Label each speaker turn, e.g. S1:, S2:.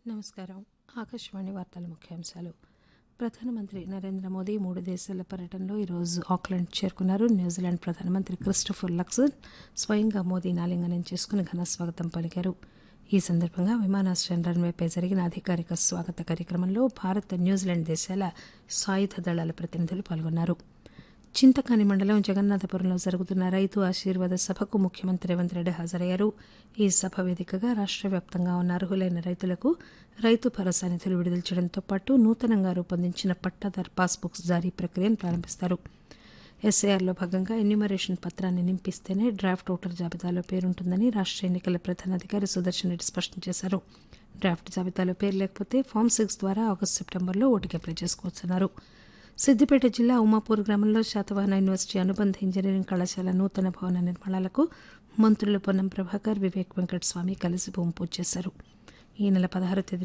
S1: నమస్కారం ఆకాశవాణి వార్తల ముఖ్యాంశాలు ప్రధానమంత్రి నరేంద్ర మోదీ మూడు దేశాల పర్యటనలో ఈరోజు ఆక్లాండ్ చేరుకున్నారు న్యూజిలాండ్ ప్రధానమంత్రి క్రిస్టఫర్ లక్సన్ స్వయంగా మోదీని ఆలింగనం చేసుకుని ఘన స్వాగతం పలికారు ఈ సందర్భంగా విమానాశ్రయం రన్వేపై జరిగిన అధికారిక స్వాగత కార్యక్రమంలో భారత్ న్యూజిలాండ్ దేశాల సాయుధ దళాల ప్రతినిధులు పాల్గొన్నారు చింతకాని మండలం జగన్నాథపురంలో జరుగుతున్న రైతు ఆశీర్వాద సభకు ముఖ్యమంత్రి రేవంత్ రెడ్డి హాజరయ్యారు ఈ సభ వేదికగా రాష్ట్ర వ్యాప్తంగా ఉన్న అర్హులైన రైతులకు రైతు భరోసా నిధులు విడుదల చేయడంతో పాటు నూతనంగా రూపొందించిన పట్టాదార్ పాస్బుక్స్ జారీ ప్రక్రియను ప్రారంభిస్తారు ఎస్ఐఆర్లో భాగంగా ఎన్యూమరేషన్ పత్రాన్ని నింపిస్తేనే డ్రాఫ్ట్ ఓటర్ జాబితాలో పేరుంటుందని రాష్ట్ర ఎన్నికల ప్రధానాధికారి సుదర్శన్ రెడ్డి స్పష్టం చేశారు డ్రాఫ్ట్ జాబితాలో పేరు లేకపోతే ఫామ్ సిక్స్ ద్వారా ఆగస్టు సెప్టెంబర్లో ఓటుకి అప్లై చేసుకోవచ్చన్నారు సిద్దిపేట జిల్లా ఉమాపూర్ గ్రామంలో శాతవాహన యూనివర్సిటీ అనుబంధ ఇంజనీరింగ్ కళాశాల నూతన భవన నిర్మాణాలకు మంత్రులు పొన్నం ప్రభాకర్ వివేక్ వెంకటస్వామి కలిసి భూమి పూజ చేశారు ఈ నెల పదహారు తేదీ